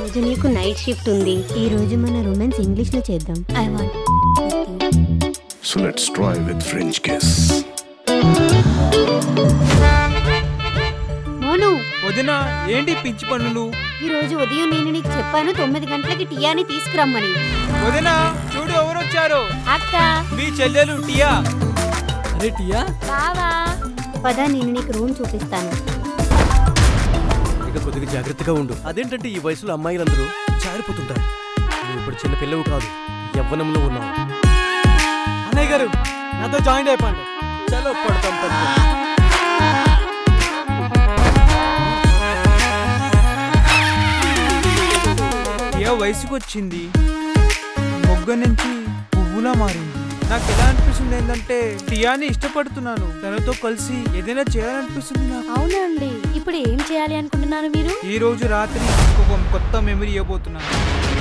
రోజు నీకు night shift ఉంది ఈ రోజు మన రొమాన్స్ ఇంగ్లీష్ లో చేద్దాం I want So let's try with French kiss. Monu వదిన ఏంటి పిచ్చి పనులు ఈ రోజు ఉదయం నేను నీకు చెప్పాను తొమ్మిది గంటలకి టియాని తీసుకురమ్మని వదిన చూడు ఎవరు వచ్చారు అక్క మీ చెల్లెలు టియా అరే టియా బావా పద నేను నీకు రూమ్ చూపిస్తాను ఇక కొద్దిగా జాగ్రత్తగా ఉండు అదేంటంటే ఈ వయసులో అమ్మాయిలందరూ జారిపోతుంటారు నువ్వు ఇప్పుడు చిన్న పిల్లవు కాదు యవ్వనంలో ఉన్నావు అన్నయ్య గారు నాతో జాయిన్ అయిపోండి చలో పడతాం పడుతాం. టియా వయసుకు వచ్చింది మొగ్గ నుంచి పువ్వులా మారింది నాకు ఎలా అనిపిస్తుంది ఏంటంటే టియాని ఇష్టపడుతున్నాను తనతో కలిసి ఏదైనా చేయాలనిపిస్తుంది నాకు అవునా అండి ఇప్పుడు ఏం చేయాలి అనుకుంటున్నారు మీరు ఈ రోజు రాత్రి ఒక కొత్త మెమరీ ఇవ్వబోతున్నాను